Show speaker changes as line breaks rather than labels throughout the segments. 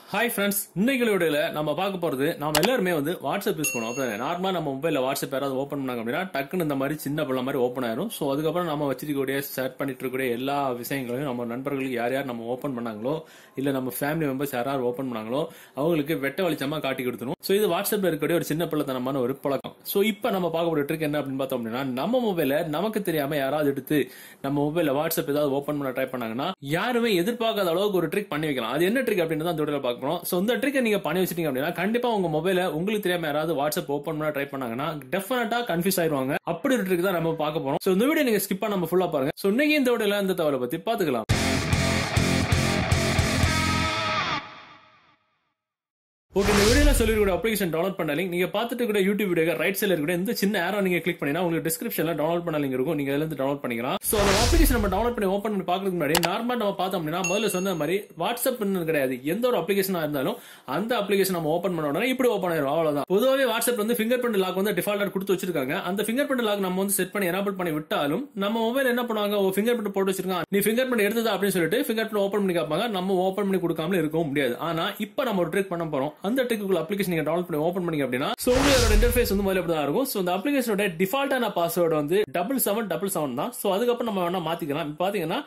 hi friends இன்னைக்கு வீடியோல நம்ம பார்க்க போறது நம்ம எல்லாருமே வந்து வாட்ஸ்அப் யூஸ் பண்ணுவோம் அப்போ நார்மலா நம்ம மொபைல்ல வாட்ஸ்அப் யாராவது ஓப்பன் பண்ணாங்க அப்படின்னா டக்குன்னு இந்த மாதிரி சின்ன பிள்ளை மாதிரி ஓப்பன் ஆயிரும் ஸோ அதுக்கப்புறம் நம்ம வச்சிருக்கக்கூடிய ஷேர் பண்ணிட்டு இருக்கக்கூடிய எல்லா விஷயங்களையும் நம்ம நண்பர்களுக்கு யார் யார் நம்ம ஓப்பன் பண்ணாங்களோ இல்ல நம்ம ஃபேமிலி மெம்பர்ஸ் யாராவது ஓப்பன் பண்ணாங்களோ அவங்களுக்கு வெட்ட வெளிச்சமா காட்டி கொடுத்துரும் ஸோ இது வாட்ஸ்அப்ல இருக்கக்கூடிய ஒரு சின்ன பிள்ளைத்தனமான ஒரு பழக்கம் ஸோ இப்போ நம்ம பார்க்கக்கூடிய ட்ரிக் என்ன அப்படின்னு பார்த்தோம் அப்படின்னா நம்ம மொபைல நமக்கு தெரியாம யாராவது எடுத்து நம்ம மொபைல்ல வாட்ஸ்அப் ஏதாவது ஓப்பன் பண்ண ட்ரை பண்ணாங்கன்னா யாருமே எதிர்பார்க்காத அளவுக்கு ஒரு ட்ரிக் பண்ணி வைக்கலாம் அது என்ன ட்ரிக் அப்படின்னு தான் இந்த வீடியோல பார்க்க போறோம் ஸோ இந்த ட்ரிக்கை நீங்க பண்ணி வச்சிட்டீங்க அப்படின்னா கண்டிப்பா உங்க மொபைல உங்களுக்கு தெரியாம யாராவது வாட்ஸ்அப் ஓப்பன் பண்ண ட்ரை பண்ணாங்கன்னா டெஃபினட்டா கன்ஃபியூஸ் ஆயிருவாங்க அப்படி ஒரு ட்ரிக் தான் நம்ம பார்க்க போறோம் ஸோ இந்த வீடியோ நீங்க ஸ்கிப் பண்ணாம ஃபுல்லா பாருங்க ஸோ இன்னைக்கு இந்த வீடியோல இந்த தகவலை பத்தி பாத்துக்கலாம் ஓகே இந்த வீடியோல சொல்லிருக்கிற அப்ளிகேஷன் டவுன்லோட் பண்ண லிங்க் நீங்க பார்த்துட்டு கூட யூடியூப் வீடியோ ரைட் சைடுல இருக்கிற இந்த சின்ன ஆரோ நீங்க கிளிக் பண்ணினா உங்களுக்கு டிஸ்கிரிப்ஷன்ல டவுன்லோட் பண்ண லிங்க் இருக்கும் நீங்க அதுல இருந்து டவுன்லோட் பண்ணிக்கலாம் சோ அந்த அப்ளிகேஷன் நம்ம டவுன்லோட் பண்ணி ஓப்பன் பண்ணி பாக்குறதுக்கு முன்னாடி நார்மலா நம்ம பார்த்தோம் அப்படின்னா முதல்ல சொன்ன மாதிரி வாட்ஸ்அப் கிடையாது எந்த ஒரு அப்ளிகேஷனா இருந்தாலும் அந்த அப்ளிகேஷன் நம்ம ஓப்பன் பண்ண உடனே இப்படி ஓப்பன் ஆயிரும் அவ்வளவுதான் பொதுவாகவே வாட்ஸ்அப் வந்து ஃபிங்கர் பிரிண்ட் லாக் வந்து டிஃபால்ட்டா கொடுத்து வச்சிருக்காங்க அந்த ஃபிங்கர் பிரிண்ட் லாக் நம்ம வந்து செட் பண்ணி எனபிள் பண்ணி விட்டாலும் நம்ம மொபைல் என்ன பண்ணுவாங்க ஃபிங்கர் பிரிண்ட் போட்டு வச்சிருக்காங்க நீ ஃபிங்கர் பிரிண்ட் எடுத்ததா அப்படின்னு சொல்லிட்டு ஃபிங்கர் பிரிண்ட் ஓப்பன் பண்ணி காப்பாங்க நம்ம ஓப்பன் பண்ணி கொடுக்காம இருக்கவும் முடியாது ஆனா இப்போ நம்ம ஒரு ட்ரிக் பண்ண போறோம் அந்த ட்ரிக்குள்ள அப்ளிகேஷன் நீங்க டவுன்லோட் பண்ணி ஓப்பன் பண்ணீங்க அப்படின்னா சோ உங்களோட இன்டர்ஃபேஸ் வந்து முதல்ல தான் இருக்கும் சோ இந்த அப்ளிகேஷனோட டிஃபால்ட்டான பாஸ்வேர்டு வந்து டபுள் செவன் டபுள் செவன் தான் சோ அதுக்கப்புறம் நம்ம வேணா மாத்திக்கலாம் இப்போ பாத்தீங்கன்னா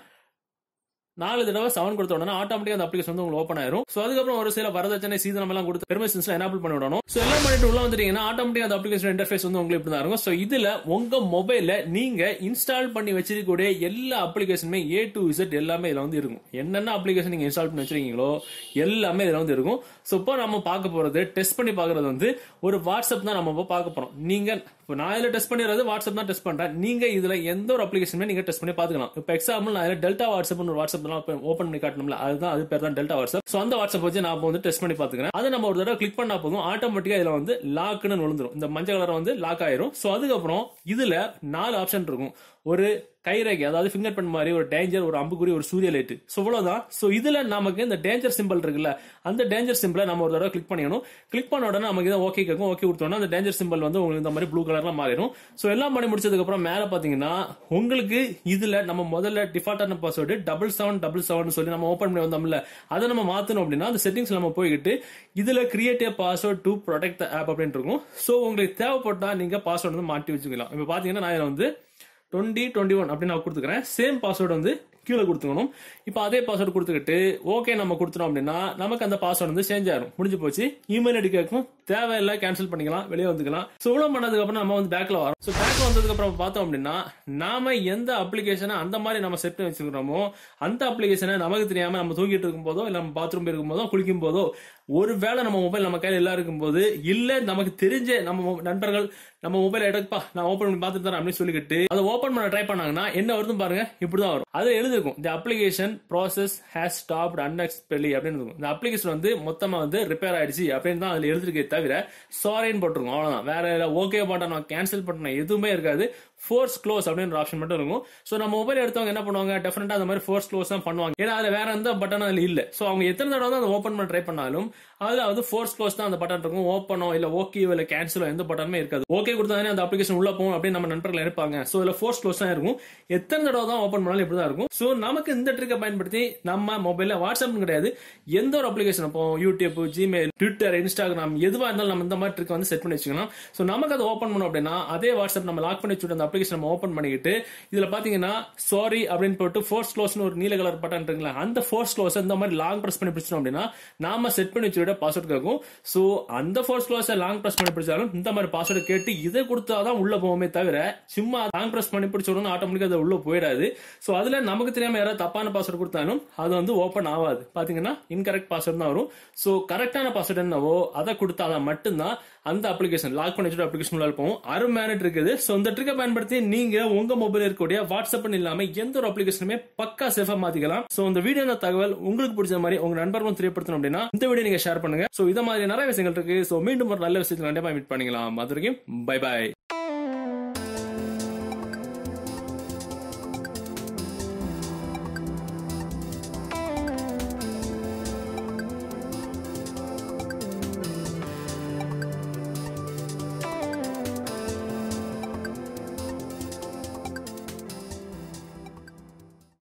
நாலு தடவை செவன் கொடுத்த உடனே ஆட்டோமேட்டிக் அந்த அப்ளிகேஷன் வந்து உங்களுக்கு ஓப்பன் ஆயிரும் சோ அதுக்கப்புறம் ஒரு சில வரதட்சணை சீதனம் எல்லாம் கொடுத்து பெர்மிஷன்ஸ் எனபிள் பண்ணி விடணும் சோ எல்லாம் பண்ணிட்டு உள்ள வந்துட்டீங்கன்னா ஆட்டோமேட்டிக் அந்த அப்ளிகேஷன் இன்டர்ஃபேஸ் வந்து உங்களுக்கு இப்படி தான் இருக்கும் சோ இதுல உங்க மொபைல்ல நீங்க இன்ஸ்டால் பண்ணி வச்சிருக்கக்கூடிய எல்லா அப்ளிகேஷனுமே ஏ டு இசட் எல்லாமே இதுல வந்து இருக்கும் என்னென்ன அப்ளிகேஷன் நீங்க இன்ஸ்டால் பண்ணி வச்சிருக்கீங்களோ எல்லாமே இதுல வந்து இருக்கும் சோ இப்போ நம்ம பார்க்க போறது டெஸ்ட் பண்ணி பாக்குறது வந்து ஒரு வாட்ஸ்அப் தான் நம்ம இப்போ பார்க்க போறோம் நீங்க இப்போ நான் இதுல டெஸ்ட் பண்ணிடுறது வாட்ஸ்அப் தான் டெஸ்ட் பண்றேன் நீங்க இதுல எந்த ஒரு அப்ளிகேஷனுமே நீங்க டெஸ்ட் பண்ணி பாத்துக்கலாம் இப்போ எக்ஸாம்பிள் நான் இதுல டெல்டா வாட்ஸ்அப் ஒரு வாட்ஸ்அப் ஓப்பன் பண்ணி காட்டணும்ல அதுதான் அது பேர் தான் டெல்டா வாட்ஸ்அப் சோ அந்த வாட்ஸ்அப் வச்சு நான் இப்போ வந்து டெஸ்ட் பண்ணி பாத்துக்கிறேன் அதை நம்ம ஒரு தடவை கிளிக் பண்ணா போதும் ஆட்டோமேட்டிக்கா இதுல வந்து லாக்னு விழுந்துரும் இந்த மஞ்சள் கலர் வந்து லாக் ஆயிரும் சோ அதுக்கப்புறம் இதுல நாலு ஆப்ஷன் இருக்கும் ஒரு கைரேகை அதாவது ஃபிங்கர் பிரிண்ட் மாதிரி ஒரு டேஞ்சர் ஒரு அம்புக்குறி ஒரு சூரிய லைட் ஸோ இவ்வளவுதான் ஸோ இதுல நமக்கு இந்த டேஞ்சர் சிம்பிள் இருக்குல்ல அந்த டேஞ்சர் சிம்பிளை நம்ம ஒரு தடவை கிளிக் பண்ணிக்கணும் கிளிக் பண்ண உடனே நமக்கு இதை ஓகே கேட்கும் ஓகே கொடுத்தோம்னா அந்த டேஞ்சர் சிம்பிள் வந்து உங்களுக்கு இந்த மாதிரி ப்ளூ கலர்ல மாறிடும் ஸோ எல்லாம் பண்ணி முடிச்சதுக்கு அப்புறம் மேல பாத்தீங்கன்னா உங்களுக்கு இதுல நம்ம முதல்ல டிஃபால்ட்டான password double seven double seven சொல்லி நம்ம ஓப்பன் பண்ணி வந்தோம்ல அதை நம்ம மாத்தணும் அப்படின்னா அந்த செட்டிங்ஸ் நம்ம போய்கிட்டு இதுல create password to protect app அப்படின்னு இருக்கும் ஸோ உங்களுக்கு தேவைப்பட்டா நீங்க பாஸ்வேர்டு வந்து மாட்டி வச்சுக்கலாம் இப்போ பாத்தீங்கன்னா நான் இதில் வந்து டுவெண்ட்டி டுவெண்ட்டி ஒன் அப்படின்னு நான் கொடுத்துக்கிறேன் சேம் பாஸ்வேர்டு வந்து கீழே கொடுத்துக்கணும் இப்போ அதே பாஸ்வேர்டு கொடுத்துக்கிட்டு ஓகே நம்ம கொடுத்துட்டோம் அப்படின்னா நமக்கு அந்த பாஸ்வேர்டு வந்து சேஞ்ச் ஆயிரும் முடிஞ்சு போச்சு இமெயில் ஐடி கேட்கும் தேவையில்லை கேன்சல் பண்ணிக்கலாம் வெளியே வந்துக்கலாம் ஸோ இவ்வளோ பண்ணதுக்கு அப்புறம் நம்ம வந்து பேக்ல வரோம் ஸோ பேக்ல வந்ததுக்கு அப்புறம் பார்த்தோம் அப்படின்னா நாம எந்த அப்ளிகேஷனை அந்த மாதிரி நம்ம செட் பண்ணி வச்சுக்கிறோமோ அந்த அப்ளிகேஷனை நமக்கு தெரியாம நம்ம தூங்கிட்டு இருக்கும் போதோ இல்லை நம்ம பாத்ரூம் இருக்கும் போதோ குளிக்கும் போதோ ஒரு வேளை நம்ம மொபைல் நம்ம கையில் எல்லாம் இருக்கும்போது இல்ல நமக்கு தெரிஞ்ச நம்ம நண்பர்கள் நம்ம மொபைல் எடுப்பா நான் ஓப்பன் பண்ணி பார்த்துட்டு தரேன் அப்படின்னு சொல்லிக்கிட்டு அதை ஓப்பன் பண்ண ட்ரை பண்ணாங்கன்னா என்ன வருதும் பாருங்க இப்படிதான் வரும் அது எழுதிருக்கும் இந்த application process has stop unexpectedly அப்படின்னு இருக்கும் இந்த அப்ளிகேஷன் வந்து மொத்தமா வந்து ரிப்பேர் ஆயிடுச்சு அப்படின்னு தான் அதுல எழுதிருக்கே தவிர சாரின்னு போட்டிருக்கும் அவ்வளவுதான் வேற ஓகே பட்டன் நான் கேன்சல் பண்ண எதுவுமே இருக்காது ஃபோர்ஸ் க்ளோஸ் அப்படின்ற ஆப்ஷன் மட்டும் இருக்கும் ஸோ நம்ம மொபைல் எடுத்தவங்க என்ன பண்ணுவாங்க டெஃபினட்டா அந்த மாதிரி ஃபோர்ஸ் க்ளோஸ் தான் பண்ணுவாங்க ஏன்னா அதுல வேற எந்த பட்டன் அதுல இல்ல ஸோ அவங்க எத்தனை தடவை தான் அதை ஓப்பன் பண்ண ட்ரை பண்ணாலும் அதுல வந்து ஃபோர்ஸ் க்ளோஸ் தான் அந்த பட்டன் இருக்கும் ஓப்பனோ இல்ல ஓகே இல்ல கேன்சலோ எந்த பட்டனுமே இருக்காது ஓகே கொடுத்தாலே அந்த அப்ளிகேஷன் உள்ள போகும் அப்படின்னு நம்ம நண்பர்கள் இருப்பாங்க ஸோ இதுல ஃபோர்ஸ் க்ளோஸ் தான் இருக்கும் எத்தனை தடவை தான் ஓப்பன் பண்ணாலும் இப்படி தான் இருக்கும் ஸோ நமக்கு இந்த ட்ரிக்கை பயன்படுத்தி நம்ம மொபைல்ல வாட்ஸ்அப் கிடையாது எந்த ஒரு அப்ளிகேஷன் இப்போ யூடியூப் ஜிமெயில் ட்விட்டர் இன்ஸ்டாகிராம் எதுவா இருந்தாலும் நம்ம இந்த மாதிரி ட்ரிக் வந்து செட் பண்ணி வச்சுக்கலாம் ஸோ நமக்கு அதை ஓப்பன் பண்ணோம் அப்படின்னா அதே வாட்ஸ்அப் நம்ம லாக் பண்ணி வச்சுட்டு அந்த அப்ளிகேஷன் நம்ம ஓப்பன் பண்ணிக்கிட்டு இதுல பாத்தீங்கன்னா சாரி அப்படின்னு போட்டு ஃபோர்ஸ் க்ளோஸ்னு ஒரு நீல கலர் பட்டன் இருக்குங்களா அந்த ஃபோர்ஸ் க்ளோஸ் இந்த மாதிரி லாங் பிரஸ் பண்ணி பிடிச்சோம் அப்படின்னா நாம செட் பண்ணி வச்சுக்கிட்ட பாஸ்வேர்ட் கேட்கும் ஸோ அந்த ஃபோர்ஸ் க்ளோஸை லாங் பிரஸ் பண்ணி பிடிச்சாலும் இந்த மாதிரி பாஸ்வேர்டு கேட்டு இதை கொடுத்தாதான் உள்ள போவோமே தவிர சும்மா லாங் பிரஸ் பண்ணி பிடிச்ச உடனே ஆட்டோமேட்டிக்கா அது உள்ள போயிடாது ஸோ அதுல நமக்கு தெரியாம யாராவது தப்பான பாஸ்வேர்டு கொடுத்தாலும் அது வந்து ஓப்பன் ஆகாது பாத்தீங்கன்னா இன்கரெக்ட் பாஸ்வேர்ட் தான் வரும் ஸோ கரெக்டான பாஸ்வேர்டு என்னவோ அதை கொடுத்தாதான் மட்டும்தான் அந்த அப்ளிகேஷன் லாக் பண்ணி வச்சுட்டு அப்ளிகேஷன் உள்ள போகும் அருமையான ட்ரிக் இது ஸோ இந்த ட்ரிக்கை பயன்படுத்தி நீங்க உங்க மொபைல் இருக்கக்கூடிய வாட்ஸ்அப் இல்லாம எந்த ஒரு அப்ளிகேஷனுமே பக்கா சேஃபா மாத்திக்கலாம் ஸோ இந்த வீடியோ தகவல் உங்களுக்கு பிடிச்ச மாதிரி உங்க நண்பர்களும் தெரியப்படுத்தணும் அப்படின்னா இந்த வீடியோ நீங்க ஷேர் பண்ணுங்க ஸோ இதை மாதிரி நிறைய விஷயங்கள் இருக்கு ஸோ மீண்டும் ஒரு நல்ல விஷயத்துல கண்டிப்பா மீட் பண்ணிக்கலாம் அது வரைக்கும் பை பாய்